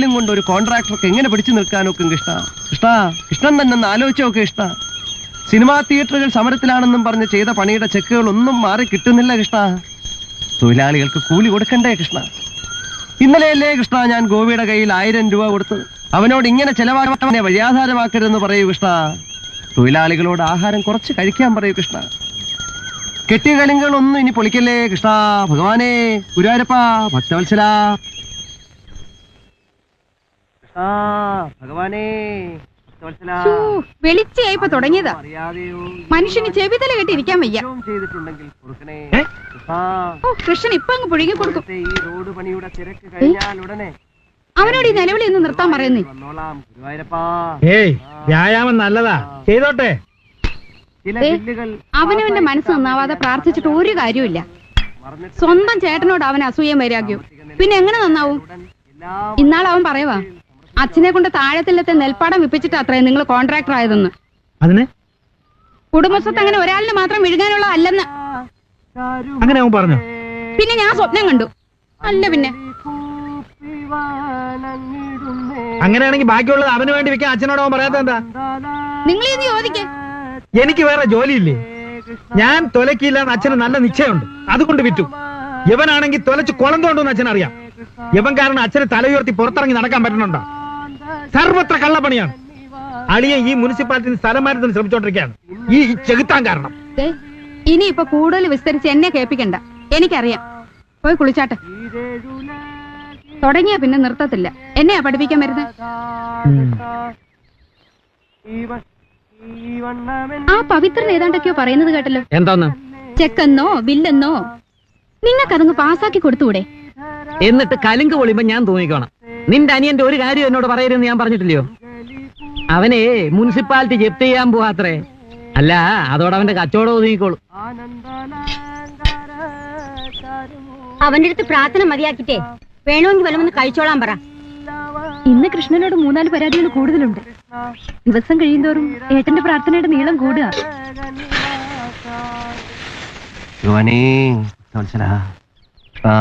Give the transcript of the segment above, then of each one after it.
തൊഴിലും കൊണ്ട് ഒരു കോൺട്രാക്ടർക്ക് എങ്ങനെ പിടിച്ചു നിൽക്കാനൊക്കും കൃഷ്ണ കൃഷ്ണ കൃഷ്ണൻ തന്നെ ഒന്ന് ആലോചിച്ച് നോക്ക് കൃഷ്ണ സിനിമാ തിയേറ്ററുകൾ സമരത്തിലാണെന്നും പറഞ്ഞ് ചെയ്ത പണിയുടെ ചെക്കുകൾ ഒന്നും മാറി കിട്ടുന്നില്ല കൃഷ്ണ തൊഴിലാളികൾക്ക് കൂലി കൊടുക്കണ്ടേ കൃഷ്ണ ഇന്നലെയല്ലേ കൃഷ്ണ ഞാൻ ഗോപിയുടെ കയ്യിൽ ആയിരം രൂപ കൊടുത്തത് അവനോട് ഇങ്ങനെ ചെലവാക്കാനെ വഴിയാധാരമാക്കരുതെന്ന് പറയൂ കൃഷ്ണ തൊഴിലാളികളോട് ആഹാരം കുറച്ച് കഴിക്കാൻ പറയൂ കൃഷ്ണ കെട്ടിയ കലിങ്ങളൊന്നും ഇനി പൊളിക്കല്ലേ കൃഷ്ണ ഭഗവാനെ ഗുരുവായൂരപ്പ ഭക്തവത്സല കൃഷ്ണ ഭഗവാനെ ഭക്തവത്സല ഛൂ, വെളിച്ചയായിപ്പോ തുടങ്ങിയതാ അറിയാതെയോ മനുഷ്യന് ചെവിതല കെട്ടി ഇരിക്കാൻ വയ്യ കുറ്റവും ചെയ്തിട്ടുണ്ടെങ്കിൽ പൊറുക്കണേ ഏ? കൃഷ്ണ ഓ കൃഷ്ണൻ ഇപ്പൊ അങ്ങ് പുഴുങ്ങി കൊടുക്കും ഇവിടുത്തെ ഈ റോഡ് പണിയുടെ തിരക്ക് കഴിഞ്ഞാൽ ഉടനെ അവനോട് ഈ നിലവിളി ഒന്ന് നിർത്താൻ പറയുന്നേ വന്നോളാം ഗുരുവായൂരപ്പാ ഏയ് വ്യായാമം നല്ലതാ ചെയ്തോട്ടെ ചില ദേ, ബില്ലുകൾ അവനവന്റെ മനസ്സ് നന്നാവാതെ പ്രാർത്ഥിച്ചിട്ട് ഒരു കാര്യമില്ല മറന്നിട്ട് സ്വന്തം ചേട്ടനോട് അവൻ അസൂയം വൈരാഗ്യവും പിന്നെ എങ്ങനെ നന്നാവും എല്ലാ ഇന്നാൾ അവൻ പറയുവാ അച്ഛനെ കൊണ്ട് താഴത്തിലത്തെ നെൽപ്പാടം വിപ്പിച്ചിട്ട് അത്രയും നിങ്ങൾ കോൺട്രാക്ടർ ആയതെന്ന് അതിന് കുടുംബസ്വത്ത് അങ്ങനെ ഒരാളിന് മാത്രം വിഴുങ്ങാനുള്ള അല്ലെന്ന് അങ്ങനെ അവൻ പറഞ്ഞു പിന്നെ ഞാൻ സ്വപ്നം കണ്ടു അല്ല പിന്നെ അങ്ങനെയാണെങ്കിൽ ബാക്കിയുള്ളത് അവന് വേണ്ടി വെക്കാൻ അച്ഛനോട് അവൻ പറയാത്ത എന്താ നിങ്ങൾ ഇന്ന് ചോദിക്കേ എനിക്ക് വേറെ ജോലിയില്ലേ ഞാൻ തൊലക്കില്ല എന്ന് അച്ഛന് നല്ല നിശ്ചയമുണ്ട് അതുകൊണ്ട് വിറ്റു യവനാണെങ്കിൽ തൊലച്ച് കുളം തോണ്ടെന്ന് അച്ഛൻ അറിയാം യവൻ കാരണം അച്ഛന് തലയുയർത്തി പുറത്തിറങ്ങി നടക്കാൻ പറ്റുന്നുണ്ടോ സർവത്ര കള്ളപ്പണിയാണ് അളിയെ ഈ മുനിസിപ്പാലിറ്റിന് സ്ഥലം മാറ്റത്തിന് ശ്രമിച്ചോണ്ടിരിക്കുകയാണ് ഈ ചെകുത്താൻ കാരണം ദേ, ഇനി ഇപ്പൊ കൂടുതൽ വിസ്തരിച്ച് എന്നെ കേൾപ്പിക്കണ്ട എനിക്കറിയാം പോയി കുളിച്ചാട്ടെ തുടങ്ങിയ പിന്നെ നിർത്തത്തില്ല എന്നെയാ പഠിപ്പിക്കാൻ വരുന്നത് ആ പവിത്രൻ ഏതാണ്ടൊക്കെയോ പറയുന്നത് കേട്ടല്ലോ എന്തോന്ന് ചെക്കെന്നോ ബില്ലെന്നോ നിങ്ങൾക്കതങ്ങ് പാസ്സാക്കി കൊടുത്തുകൂടെ എന്നിട്ട് കലുങ്ക് പൊളിയുമ്പോ ഞാൻ തോന്നിക്കോണം നിന്റെ അനിയന്റെ ഒരു കാര്യം എന്നോട് പറയരുതെന്ന് ഞാൻ പറഞ്ഞിട്ടില്ലയോ അവനെ മുനിസിപ്പാലിറ്റി ജപ്തി ചെയ്യാൻ പോവാത്രേ അല്ല അതോടെ അവന്റെ കച്ചവടം ഒതുങ്ങിക്കോളും അവന്റെ അടുത്ത് പ്രാർത്ഥന മതിയാക്കിട്ടേ വേണമെങ്കിൽ വല്ലമൊന്ന് കഴിച്ചോളാൻ പറ ഇന്ന് കൃഷ്ണനോട് മൂന്നാല് പരാതികൾ കൂടുതലുണ്ട് ദിവസം കഴിയുന്തോറും ഏട്ടന്റെ പ്രാർത്ഥനയുടെ നീളം കൂടുക ഭഗവാനേ ഭക്തവത്സല ആ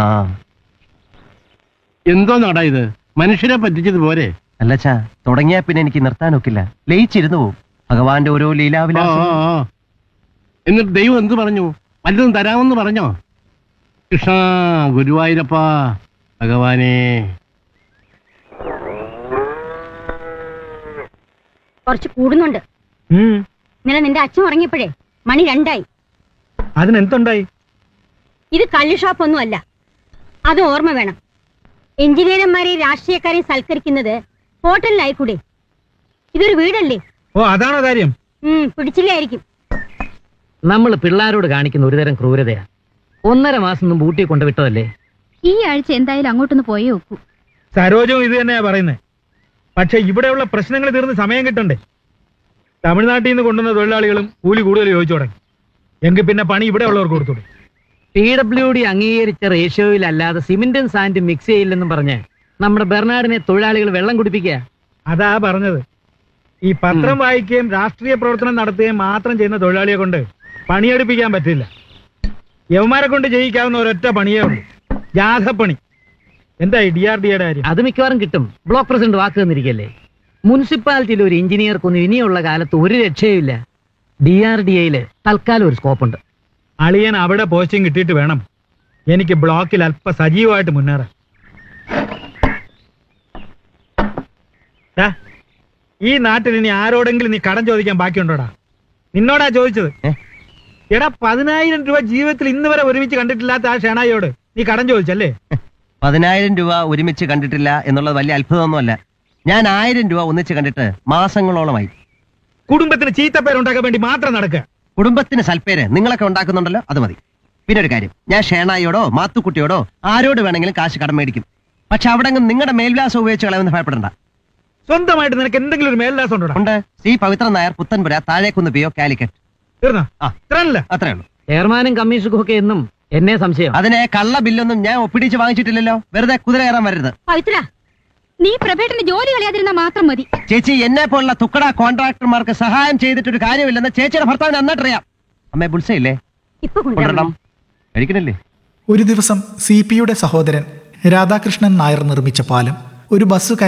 എന്തോ നടാ ഇത് മനുഷ്യരെ പറ്റിച്ചത് പോരെ അല്ലച്ചാ തുടങ്ങിയാ പിന്നെ എനിക്ക് നിർത്താനൊക്കില്ല ലയിച്ചിരുന്നു പോവും ഭഗവാന്റെ ഓരോ ആ, ലീലാവിലാസം ആ, ആ. എന്നിട്ട് ദൈവം എന്ത് പറഞ്ഞു വല്ലതും തരാമെന്ന് പറഞ്ഞോ കൃഷ്ണ ഗുരുവായൂരപ്പ ഭഗവാനേ കുറച്ച് കൂടുന്നുണ്ട് ഉം. ഇന്നലെ നിന്റെ അച്ഛൻ ഉറങ്ങിയപ്പോഴേ മണി രണ്ടായി അതിനെന്തുണ്ടായി ഇത് കള്ളു ഷോപ്പ് ഒന്നും അല്ല അത് ഓർമ്മ വേണം എഞ്ചിനീയർമാരെയും രാഷ്ട്രീയക്കാരെയും സൽക്കരിക്കുന്നത് ഹോട്ടലിലായിക്കൂടെ ഇതൊരു വീടല്ലേ ഓ അതാണോ കാര്യം ഉം പിടിച്ചില്ലായിരിക്കും നമ്മൾ പിള്ളാരോട് കാണിക്കുന്ന ഒരുതരം ക്രൂരതയാ ഒന്നര മാസം മുമ്പ് ഊട്ടി കൊണ്ടുവിട്ടതല്ലേ ഈ ആഴ്ച എന്തായാലും അങ്ങോട്ടൊന്ന് പോയേ ഒക്കൂ സരോജവും ഇത് തന്നെയാ പറയുന്നത് പക്ഷെ ഇവിടെയുള്ള പ്രശ്നങ്ങൾ തീർന്ന് സമയം കിട്ടണ്ടേ തമിഴ്നാട്ടിൽ നിന്ന് കൊണ്ടുവന്ന തൊഴിലാളികളും കൂലി കൂടുതൽ ചോദിച്ചു തുടങ്ങി എങ്കിൽ പിന്നെ പണി ഇവിടെ ഉള്ളവർക്ക് കൊടുത്തൂടെ പി ഡബ്ല്യു ഡി അംഗീകരിച്ച റേഷ്യോയിലല്ലാതെ സിമെന്റും സാൻഡും മിക്സ് ചെയ്യില്ലെന്നും പറഞ്ഞ് നമ്മുടെ ബെർണാഡിനെ തൊഴിലാളികൾ വെള്ളം കുടിപ്പിക്കുക അതാ പറഞ്ഞത് ഈ പത്രം വായിക്കുകയും രാഷ്ട്രീയ പ്രവർത്തനം നടത്തുകയും മാത്രം ചെയ്യുന്ന തൊഴിലാളിയെ കൊണ്ട് പണിയെടുപ്പിക്കാൻ പറ്റില്ല യവന്മാരെ കൊണ്ട് ചെയ്യിക്കാവുന്ന ഒരൊറ്റ പണിയേ ഉള്ളൂ ജാഥപ്പണി എന്താ ഡി ആർ ഡിയുടെ കാര്യം അത് മിക്കവാറും കിട്ടും ബ്ലോക്ക് പ്രസിഡന്റ് വാക്ക് തന്നിരിക്കല്ലേ മുനിസിപ്പാലിറ്റിയിൽ ഒരു എഞ്ചിനീയർക്കൊന്നും ഇനിയുള്ള കാലത്ത് ഒരു രക്ഷയുമില്ല ഡി ആർ ഡി എയില് തൽക്കാലം ഒരു സ്കോപ്പുണ്ട് അളിയൻ അവിടെ പോസ്റ്റിംഗ് കിട്ടിയിട്ട് വേണം എനിക്ക് ബ്ലോക്കിൽ അല്പ സജീവമായിട്ട് മുന്നേറാൻ ദാ, ഈ നാട്ടിൽ ഇനി ആരോടെങ്കിലും നീ കടം ചോദിക്കാൻ ബാക്കിയുണ്ടോടാ നിന്നോടാ ചോദിച്ചത് ഏ? എടാ പതിനായിരം രൂപ ജീവിതത്തിൽ ഇന്ന് വരെ ഒരുമിച്ച് കണ്ടിട്ടില്ലാത്ത ആ ഷെണായിയോട് നീ കടം ചോദിച്ചല്ലേ പതിനായിരം രൂപ ഒരുമിച്ച് കണ്ടിട്ടില്ല എന്നുള്ളത് വലിയ അത്ഭുതമൊന്നുമല്ല ഞാൻ ആയിരം രൂപ ഒന്നിച്ച് കണ്ടിട്ട് മാസങ്ങളോളമായി കുടുംബത്തിന് ചീത്തപ്പേരുണ്ടാക്കാൻ വേണ്ടി മാത്രം നടക്കുക കുടുംബത്തിന് സൽപ്പേര് നിങ്ങളൊക്കെ ഉണ്ടാക്കുന്നുണ്ടല്ലോ അത് മതി പിന്നെ ഒരു കാര്യം ഞാൻ ഷേണായിയോടോ മാത്തുക്കുട്ടിയോടോ ആരോട് വേണമെങ്കിലും കാശ് കടം മേടിക്കും പക്ഷെ അവിടെ നിങ്ങളുടെ മേൽവിലാസം ഉപയോഗിച്ച് കളയുമെന്ന് ഭയപ്പെടണ്ട സ്വന്തമായിട്ട് നിനക്ക് എന്തെങ്കിലും ഒരു മേൽദാസം ഉണ്ടോടാ ഉണ്ട് ശ്രീ പവിത്രൻ നായർ പുത്തൻപുര താഴേക്കുന്ന് പിയോ കാലിക്കറ്റ് തീർന്നോ ആ. ഇത്രയല്ല അത്രേ ഉള്ളൂ ചെയർമാനും കമ്മീഷനും ഒക്കെ എന്നും എന്നെ സംശയം അതിനെ കള്ള ബില്ലൊന്നും ഞാൻ ഒപ്പിടിച്ച് വാങ്ങിച്ചിട്ടില്ലല്ലോ വെറുതെ കുതിര കയറാൻ വരരുത് പവിത്ര നീ പ്രഭേട്ടന്റെ ജോലി കളയാതിരുന്നാ മാത്രം മതി ചേച്ചി എന്നെ പോലുള്ള തുക്കട കോൺട്രാക്ടർമാർക്ക് സഹായം ചെയ്തിട്ടൊരു കാര്യമില്ലെന്ന് ചേച്ചിയുടെ ഭർത്താവിന് നന്നായിട്ടറിയാം അമ്മേ ബുൾസയില്ലേ ഇപ്പൊ കൊണ്ടുവരണം കൊണ്ടുവരണം കഴിക്കണില്ലേ ഒരു ദിവസം സി പിയുടെ സഹോദരൻ രാധാകൃഷ്ണൻ നായർ നിർമ്മിച്ച പാലം ഒരു ബസ്